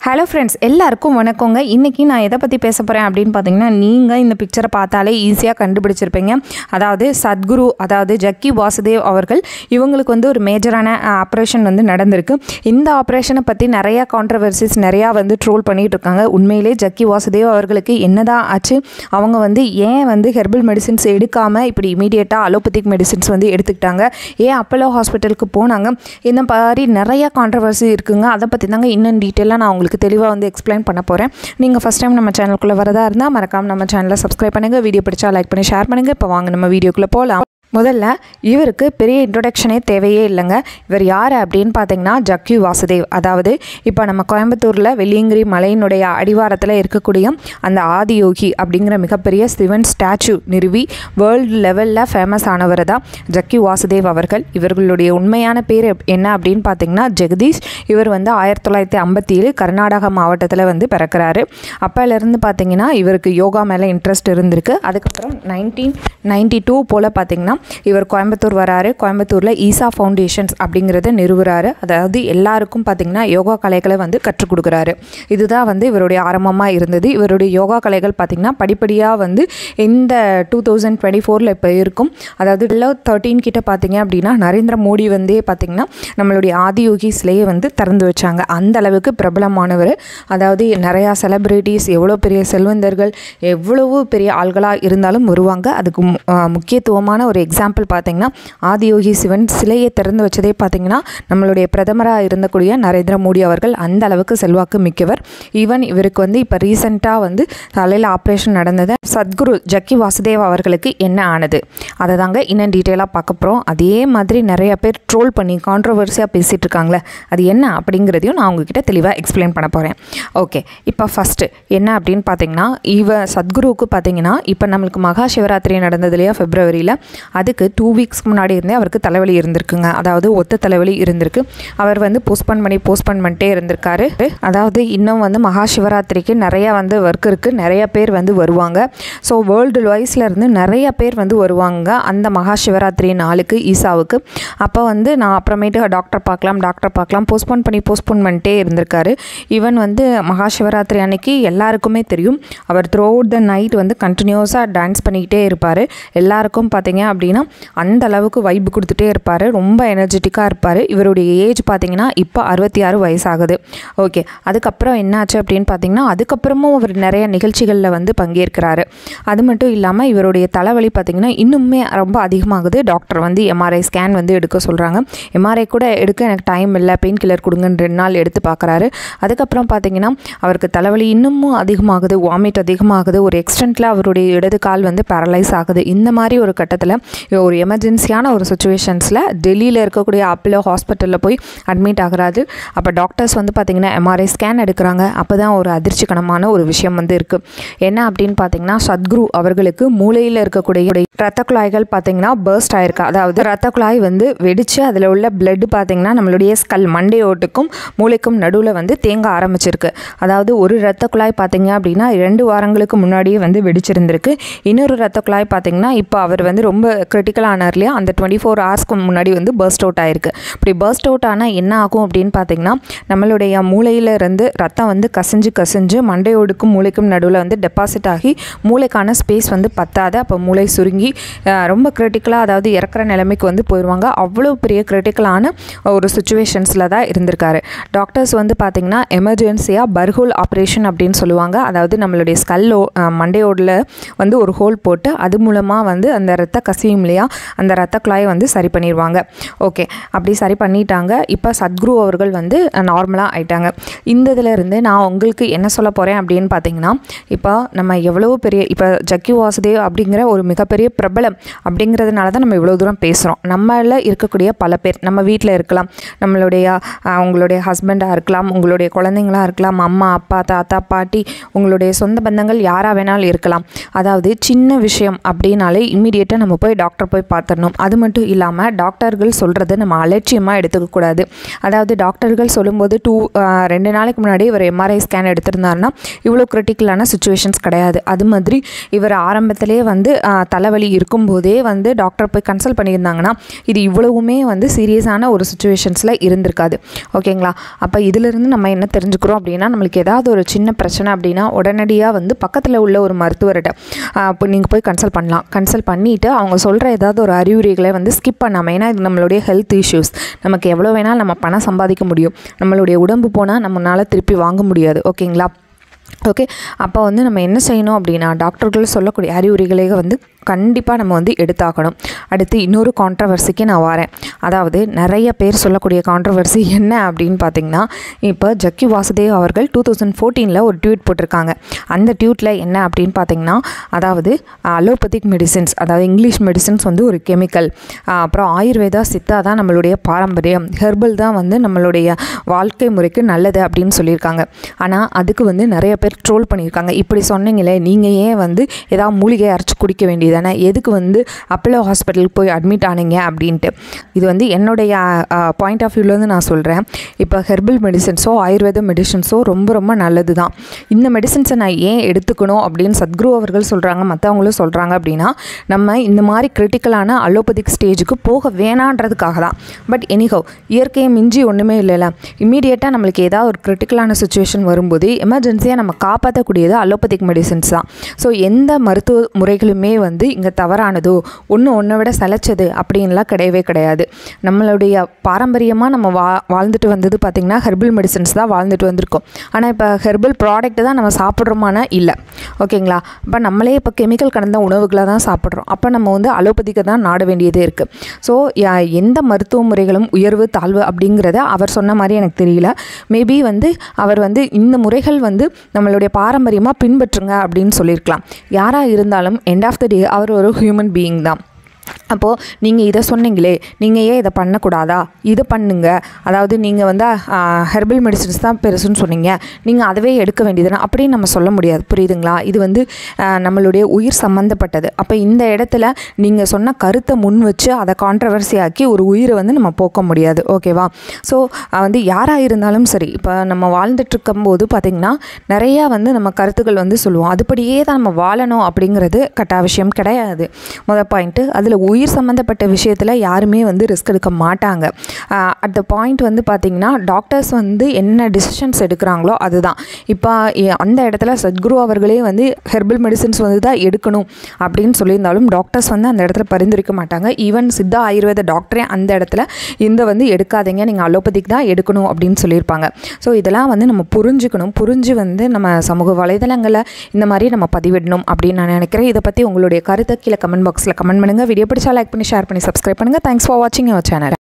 hello friends எல்லாருக்கும் வணக்கங்க இன்றைக்கி நான் எதை பற்றி பேச போகிறேன் அப்படின்னு பார்த்தீங்கன்னா நீங்கள் இந்த பிக்சரை பார்த்தாலே ஈஸியாக கண்டுபிடிச்சிருப்பீங்க அதாவது சத்குரு அதாவது ஜக்கி வாசுதேவ் அவர்கள் இவங்களுக்கு வந்து ஒரு மேஜரான ஆப்ரேஷன் வந்து நடந்திருக்கு இந்த ஆப்ரேஷனை பற்றி நிறையா கான்ட்ரவர்சிஸ் நிறையா வந்து ட்ரோல் பண்ணிகிட்டு இருக்காங்க உண்மையிலே ஜக்கி வாசுதேவ் அவர்களுக்கு என்னதான் ஆச்சு அவங்க வந்து ஏன் வந்து ஹெர்பல் மெடிசின்ஸ் எடுக்காமல் இப்படி இமீடியட்டாக அலோபதிக் மெடிசின்ஸ் வந்து எடுத்துக்கிட்டாங்க ஏன் அப்போலோ ஹாஸ்பிட்டலுக்கு போனாங்க இந்த மாதிரி நிறையா கான்ட்ரவர்சி இருக்குங்க அதை பற்றி தாங்க இன்னும் டீட்டெயிலாக நான் உங்களுக்கு தெளிவாக வந்து எக்ஸ்பிளைன் பண்ண போகிறேன் நீங்கள் ஃபஸ்ட் டைம் நம்ம சேனலுக்குள்ளே வரதா இருந்தால் மறக்காம நம்ம சேனலை சப்ஸ்கிரைப் பண்ணுங்கள் வீடியோ பிடிச்சா லைக் பண்ணி ஷேர் பண்ணுங்கள் இப்போ வாங்க நம்ம வீடியோக்குள்ளே போகலாம் முதல்ல இவருக்கு பெரிய இன்ட்ரொடக்ஷனே தேவையே இல்லைங்க இவர் யார் அப்படின்னு பார்த்தீங்கன்னா ஜக்கி வாசுதேவ் அதாவது இப்போ நம்ம கோயம்புத்தூரில் வெள்ளியங்கிரி மலையினுடைய அடிவாரத்தில் இருக்கக்கூடிய அந்த ஆதியோகி அப்படிங்கிற மிகப்பெரிய சிவன் ஸ்டாச்சு நிறுவி வேர்ல்டு லெவலில் ஃபேமஸ் ஆனவர் தான் ஜக்கி வாசுதேவ் அவர்கள் இவர்களுடைய உண்மையான பேர் என்ன அப்படின்னு பார்த்தீங்கன்னா ஜெகதீஷ் இவர் வந்து ஆயிரத்தி தொள்ளாயிரத்தி ஐம்பத்தி ஏழு கர்நாடகா மாவட்டத்தில் வந்து பிறக்கிறாரு அப்போலேருந்து பார்த்தீங்கன்னா இவருக்கு யோகா மேலே இன்ட்ரெஸ்ட் இருந்திருக்கு அதுக்கப்புறம் நைன்டீன் நைன்டி டூ போல் பார்த்தீங்கன்னா இவர் கோயம்புத்தூர் வராரு கோயம்புத்தூரில் ஈசா ஃபவுண்டேஷன்ஸ் அப்படிங்கிறத நிறுவுறாரு அதாவது எல்லாருக்கும் பார்த்தீங்கன்னா யோகா கலைகளை வந்து கற்றுக் கொடுக்குறாரு இதுதான் வந்து இவருடைய ஆரம்பமாக இருந்தது இவருடைய யோகா கலைகள் பார்த்திங்கன்னா படிப்படியாக வந்து இந்த டூ தௌசண்ட் டுவெண்ட்டி ஃபோரில் இப்போ இருக்கும் அதாவது இல்லை தேர்ட்டீன் கிட்ட பார்த்தீங்க அப்படின்னா நரேந்திர மோடி வந்தே பார்த்திங்கன்னா நம்மளுடைய ஆதியோகி சிலையை வந்து திறந்து வச்சாங்க அந்த அளவுக்கு பிரபலமானவர் அதாவது நிறையா செலிப்ரிட்டிஸ் எவ்வளோ பெரிய செல்வந்தர்கள் எவ்வளவு பெரிய ஆள்களாக இருந்தாலும் வருவாங்க அதுக்கு மு- ஆ, முக்கியத்துவமான ஒரு எக்ஸாம்பிள் பார்த்தீங்கன்னா ஆதியோகி சிவன் சிலையை திறந்து வச்சதே பார்த்தீங்கன்னா நம்மளுடைய பிரதமராக இருந்தக்கூடிய நரேந்திர மோடி அவர்கள் அந்த அளவுக்கு செல்வாக்கு மிக்கவர் ஈவன் இவருக்கு வந்து இப்போ ரீசெண்டாக வந்து தலையில் ஆப்ரேஷன் நடந்தது சத்குரு ஜக்கி வாசுதேவ் அவர்களுக்கு என்ன ஆனது அதை தாங்க இன்னும் டீட்டெயிலாக பார்க்க போகிறோம் அதே மாதிரி நிறைய பேர் ட்ரோல் பண்ணி கான்ட்ரவர்சியாக பேசிகிட்டு இருக்காங்களே அது என்ன அப்படிங்கிறதையும் நான் உங்ககிட்ட தெளிவாக எக்ஸ்பிளைன் பண்ண போகிறேன் ஓகே இப்போ ஃபஸ்ட்டு என்ன அப்படின்னு பார்த்தீங்கன்னா இவ சத்குருவுக்கு பார்த்தீங்கன்னா இப்போ நம்மளுக்கு மகா சிவராத்திரி நடந்தது இல்லையா ஃபெப்ரவரியில் அதுக்கு டூ வீக்ஸ்க்கு முன்னாடி இருந்தே அவருக்கு தலைவலி இருந்திருக்குங்க அதாவது ஒத்த தலைவலி இருந்திருக்கு அவர் வந்து போஸ்ட்போன் பண்ணி போஸ்ட்போன் பண்ணிட்டே இருந்திருக்காரு அதாவது இன்னும் வந்து மகா சிவராத்திரிக்கு நிறைய வந்து ஒர்க் இருக்குது நிறைய பேர் வந்து வருவாங்க ஸோ வேர்ல்டு வைஸில் இருந்து நிறைய பேர் வந்து வருவாங்க அந்த மகா சிவராத்திரி நாளுக்கு ஈசாவுக்கு அப்போ வந்து நான் அப்புறமேட்டு டாக்டர் பார்க்கலாம் டாக்டர் பார்க்கலாம் போஸ்ட்போன் பண்ணி போஸ்ட்போன் பண்ணிட்டே இருந்திருக்காரு ஈவன் வந்து மகா சிவராத்திரி அன்னைக்கு எல்லாருக்குமே தெரியும் அவர் த்ரூ அவுட் த நைட் வந்து கண்டினியூஸாக டான்ஸ் பண்ணிக்கிட்டே இருப்பார் எல்லாருக்கும் பார்த்தீங்க அப்படின்னா அந்த அளவுக்கு வைப் கொடுத்துட்டே இருப்பார் ரொம்ப எனர்ஜெட்டிக்காக இருப்பார் இவருடைய ஏஜ் பார்த்தீங்கன்னா இப்போ அறுபத்தி ஆறு வயசாகுது ஓகே அதுக்கப்புறம் என்னாச்சு அப்படின்னு பார்த்தீங்கன்னா அதுக்கப்புறமும் அவர் நிறைய நிகழ்ச்சிகளில் வந்து பங்கேற்கிறாரு அது மட்டும் இல்லாமல் இவருடைய தலைவலி பார்த்தீங்கன்னா இன்னுமே ரொம்ப அதிகமாகுது டாக்டர் வந்து எம்ஆர்ஐ ஸ்கேன் வந்து எடுக்க சொல்கிறாங்க எம்ஆர்ஐ கூட எடுக்க எனக்கு டைம் இல்லை பெயின் கில்லர் கொடுங்கன்னு ரெண்டு நாள் எடுத்து பார்க்குறாரு அதுக்கப்புறம் பார்த்தீங்கன்னா அவருக்கு தலைவலி இன்னமும் அதிகமாகுது வாமிட் அதிகமாகுது ஒரு எக்ஸ்டென்ட்டில் அவருடைய இடது கால் வந்து பேரலைஸ் ஆகுது இந்த மாதிரி ஒரு கட்டத்தில் ஒரு எமர்ஜென்சியான ஒரு சுச்சுவேஷன்ஸில் டெல்லியில் இருக்கக்கூடிய அப்போலோ ஹாஸ்பிட்டலில் போய் அட்மிட் ஆகுறாரு அப்போ டாக்டர்ஸ் வந்து பார்த்தீங்கன்னா எம்ஆர்ஐ ஸ்கேன் எடுக்கிறாங்க அப்போ தான் ஒரு அதிர்ச்சிகரமான ஒரு விஷயம் வந்து இருக்குது என்ன அப்படின்னு பார்த்தீங்கன்னா சத்குரு அவர்களுக்கு மூளையில் இருக்கக்கூடிய ரத்த குழாய்கள் பார்த்தீங்கன்னா பர்ஸ்ட் ஆயிருக்கு அதாவது ரத்த குழாய் வந்து வெடித்து அதில் உள்ள பிளட் பார்த்தீங்கன்னா நம்மளுடைய ஸ்கல் மண்டை ஓட்டுக்கும் மூளைக்கும் நடுவில் வந்து தேங்க ஆரம்பிச்சிருக்கு அதாவது ஒரு ரத்த குழாய் பார்த்தீங்க அப்படின்னா ரெண்டு வாரங்களுக்கு முன்னாடியே வந்து வெடிச்சிருந்திருக்கு இன்னொரு ரத்த குழாய் பார்த்தீங்கன்னா இப்போ அவர் வந்து ரொம்ப கிரிட்டிக்கல் ஆனார் இல்லையா அந்த டுவெண்ட்டி ஃபோர் ஹவர்ஸ்க்கு முன்னாடி வந்து பர்ஸ்ட் அவுட் ஆயிருக்கு இப்படி பர்ஸ்ட் அவுட் ஆனால் என்ன ஆகும் அப்படின்னு பார்த்தீங்கன்னா நம்மளுடைய மூளையில இருந்து ரத்தம் வந்து கசிஞ்சு கசிஞ்சு மண்டையோடுக்கும் மூளைக்கும் நடுவில் வந்து டெபாசிட் ஆகி மூளைக்கான ஸ்பேஸ் வந்து பத்தாது அப்போ மூளை சுருங்கி அஹ், ரொம்ப கிரிட்டிக்கலாக அதாவது இறக்குற நிலைமைக்கு வந்து போயிடுவாங்க அவ்வளோ பெரிய கிரிட்டிக்கலான ஒரு சுச்சுவேஷன்ஸில் தான் இருந்திருக்காரு டாக்டர்ஸ் வந்து பார்த்திங்கன்னா எமர்ஜென்சியாக பர்ஹோல் ஆப்ரேஷன் அப்படின்னு சொல்லுவாங்க அதாவது நம்மளுடைய ஸ்கல்லோ மண்டையோடில் வந்து ஒரு ஹோல் போட்டு அது மூலமாக வந்து அந்த ரத்த கசியும் இல்லையா அந்த ரத்த குழாயை வந்து சரி பண்ணிடுவாங்க ஓகே அப்படி சரி பண்ணிட்டாங்க இப்போ சத்குரு அவர்கள் வந்து நார்மலாக ஆயிட்டாங்க இந்த இதுல இருந்து நான் உங்களுக்கு என்ன சொல்ல போகிறேன் அப்படின்னு பார்த்தீங்கன்னா இப்போ நம்ம எவ்வளோ பெரிய இப்போ ஜக்கி வாசுதேவ் அப்படிங்கிற ஒரு மிகப்பெரிய பிரபலம் அப்படிங்கிறதுனால தான் நம்ம இவ்வளோ தூரம் பேசுகிறோம் நம்மள இருக்கக்கூடிய பல பேர் நம்ம வீட்டில் இருக்கலாம் நம்மளுடைய அஹ், உங்களுடைய ஹஸ்பண்டாக இருக்கலாம் உங்களுடைய குழந்தைங்களா இருக்கலாம் அம்மா அப்பா தாத்தா பாட்டி உங்களுடைய சொந்த பந்தங்கள் யாராக வேணாலும் இருக்கலாம் அதாவது சின்ன விஷயம் அப்படின்னாலே இம்மிடியேட்டாக நம்ம போய் டாக்டர் போய் பார்த்துடணும் அது மட்டும் இல்லாமல் டாக்டர்கள் சொல்கிறத நம்ம அலட்சியமாக எடுத்துக்கக்கூடாது அதாவது டாக்டர்கள் சொல்லும்போது டூ ரெண்டு நாளைக்கு முன்னாடி இவர் எம்ஆர்ஐ ஸ்கேன் எடுத்திருந்தாருன்னா இவ்வளோ கிரிட்டிக்கலான சுச்சுவேஷன்ஸ் கிடையாது அது மாதிரி இவர் ஆரம்பத்திலே வந்து ஆஹ், தலைவலி இருக்கும்போதே வந்து டாக்டர் போய் கன்சல்ட் பண்ணியிருந்தாங்கன்னா இது இவ்வளவுமே வந்து சீரியஸான ஒரு சுச்சுவேஷன்ஸில் இருந்திருக்காது ஓகேங்களா அப்போ இதிலிருந்து நம்ம என்ன தெரிஞ்சுக்கிறோம் அப்படின்னா நம்மளுக்கு ஏதாவது ஒரு சின்ன பிரச்சனை அப்படின்னா உடனடியாக வந்து பக்கத்தில் உள்ள ஒரு மருத்துவர்கிட்ட இப்போ நீங்கள் போய் கன்சல்ட் பண்ணலாம் கன்சல்ட் பண்ணிவிட்டு அவங்க சொல்கிற ஏதாவது ஒரு அறிவுரைகளை வந்து ஸ்கிப் பண்ணாமல் ஏன்னா இது நம்மளுடைய ஹெல்த் இஷ்யூஸ் நமக்கு எவ்வளோ வேணால் நம்ம பணம் சம்பாதிக்க முடியும் நம்மளுடைய உடம்பு போனால் நம்மளால் திருப்பி வாங்க முடியாது ஓகேங்களா ஓகே அப்போ வந்து நம்ம என்ன செய்யணும் அப்படின்னா டாக்டர்கள் சொல்லக்கூடிய அறிவுரைகளை வந்து கண்டிப்பாக நம்ம வந்து எடுத்தாகணும் அடுத்து இன்னொரு கான்ட்ரவர்சிக்கு நான் வரேன் அதாவது நிறைய பேர் சொல்லக்கூடிய கான்ட்ரவர்சி என்ன அப்படின்னு பார்த்தீங்கன்னா இப்போ ஜக்கி வாசுதேவ் அவர்கள் டூ தௌசண்ட் ஃபோர்டீனில் ஒரு ட்வீட் போட்டிருக்காங்க அந்த ட்வீட்டில் என்ன அப்படின்னு பார்த்தீங்கன்னா அதாவது அலோபதிக் மெடிசின்ஸ் அதாவது இங்கிலீஷ் மெடிசின்ஸ் வந்து ஒரு கெமிக்கல் அப்புறம் ஆயுர்வேதா சித்தா தான் நம்மளுடைய பாரம்பரியம் ஹெர்பல் தான் வந்து நம்மளுடைய வாழ்க்கை முறைக்கு நல்லது அப்படின்னு சொல்லியிருக்காங்க ஆனால் அதுக்கு வந்து நிறைய பேர் ட்ரோல் பண்ணியிருக்காங்க இப்படி சொன்னீங்களே நீங்கள் ஏன் வந்து ஏதாவது மூலிகை அரைச்சி குடிக்க வேண்டியதானே எதுக்கு வந்து அப்போலோ ஹாஸ்பிட்டலுக்கு போய் அட்மிட் ஆனீங்க அப்படின்ட்டு இது வந்து என்னுடைய பாயிண்ட் ஆஃப் வியூலேருந்து நான் சொல்கிறேன் இப்போ ஹெர்பல் மெடிசன்ஸோ ஆயுர்வேத மெடிசன்ஸோ ரொம்ப ரொம்ப நல்லது தான் இந்த மெடிசன்ஸை நான் ஏன் எடுத்துக்கணும் அப்படின்னு சத்குரு அவர்கள் சொல்கிறாங்க மற்றவங்களும் சொல்கிறாங்க அப்படின்னா நம்ம இந்த மாதிரி கிரிட்டிக்கலான அலோபதிக் ஸ்டேஜுக்கு போக வேணான்றதுக்காக தான் பட் எனிஹோ இயற்கையை மிஞ்சி ஒன்றுமே இல்லைல்ல இம்மீடியட்டாக நம்மளுக்கு ஏதாவது ஒரு கிரிட்டிக்கலான சுச்சுவேஷன் வரும்போது எமர்ஜென்சியாக நம்ம காப்பாற்றக்கூடியது அலோபதிக் மெடிசன்ஸ் தான் ஸோ எந்த மருத்துவ முறைகளுமே வந்து இங்கே தவறானதோ ஒன்று ஒன்றை விட சலைச்சது அப்படின்லாம் கிடையவே கிடையாது நம்மளுடைய பாரம்பரியமாக நம்ம வா வாழ்ந்துட்டு வந்தது பார்த்திங்கன்னா ஹெர்பல் மெடிசன்ஸ் தான் வாழ்ந்துட்டு வந்திருக்கோம் ஆனால் இப்போ ஹெர்பல் ப்ராடக்ட் தான் நம்ம சாப்பிட்றோமான இல்லை ஓகேங்களா இப்போ நம்மளே இப்போ கெமிக்கல் கலந்த உணவுகளை தான் சாப்பிட்றோம் அப்போ நம்ம வந்து அலோபதிக்கு தான் நாட வேண்டியதே இருக்குது ஸோ எந்த மருத்துவ முறைகளும் உயர்வு தாழ்வு அப்படிங்கிறத அவர் சொன்ன மாதிரி எனக்கு தெரியல மேபி வந்து அவர் வந்து இந்த முறைகள் வந்து நம்மளுடைய பாரம்பரியமாக பின்பற்றுங்க அப்படின்னு சொல்லியிருக்கலாம் யாராக இருந்தாலும் எண்ட் ஆஃப் த டே அவர் ஒரு ஹியூமன் பீயிங் தான் அப்போது நீங்கள் இதை சொன்னீங்களே நீங்கள் ஏன் இதை பண்ணக்கூடாதா இதை பண்ணுங்க அதாவது நீங்கள் வந்து ஹெர்பல் மெடிசன்ஸ் தான் பெருசுன்னு சொன்னீங்க நீங்கள் அதவே எடுக்க வேண்டியதுனா அப்படின்னு நம்ம சொல்ல முடியாது புரியுதுங்களா இது வந்து ஆஹ், நம்மளுடைய உயிர் சம்மந்தப்பட்டது அப்போ இந்த இடத்துல நீங்கள் சொன்ன கருத்தை முன் வச்சு அதை கான்ட்ரவர்சி ஆக்கி ஒரு உயிரை வந்து நம்ம போக்க முடியாது ஓகேவா ஸோ வந்து யாராக இருந்தாலும் சரி இப்போ நம்ம வாழ்ந்துட்டு இருக்கும்போது பார்த்திங்கன்னா நிறையா வந்து நம்ம கருத்துக்கள் வந்து சொல்லுவோம் அதுபடியே தான் நம்ம வாழணும் அப்படிங்கிறது கட்டாவிஷயம் கிடையாது முதல் பாயிண்ட்டு அதில் உயிர் சம்மந்தப்பட்ட விஷயத்தில் யாருமே வந்து ரிஸ்க் எடுக்க மாட்டாங்க அட் த பாயிண்ட் வந்து பார்த்திங்கன்னா டாக்டர்ஸ் வந்து என்ன டிசிஷன்ஸ் எடுக்கிறாங்களோ அதுதான் இப்போ எ- அந்த இடத்துல சத்குரு அவர்களே வந்து ஹெர்பல் மெடிசின்ஸ் வந்து தான் எடுக்கணும் அப்படின்னு சொல்லியிருந்தாலும் டாக்டர்ஸ் வந்து அந்த இடத்துல பரிந்துரைக்க மாட்டாங்க ஈவன் சித்தா ஆயுர்வேத டாக்டரே அந்த இடத்துல இந்த வந்து எடுக்காதீங்க நீங்கள் அலோபதிக் தான் எடுக்கணும் அப்படின்னு சொல்லியிருப்பாங்க ஸோ இதெல்லாம் வந்து நம்ம புரிஞ்சுக்கணும் புரிஞ்சு வந்து நம்ம சமூக வலைதளங்களில் இந்த மாதிரி நம்ம பதிவிடணும் அப்படின்னு நான் நினைக்கிறேன் இதை பற்றி உங்களுடைய கருத்தை கீழே கமெண்ட் பாக்ஸில் கமெண்ட் பண்ணுங்கள் வீடியோ பிடிச்சா லைக் பண்ணி ஷேர் பண்ணி சப்ஸ்கிரைப் பண்ணுங்கள் தேங்க்ஸ் ஃபார் வாட்சிங் அவர் சேனல்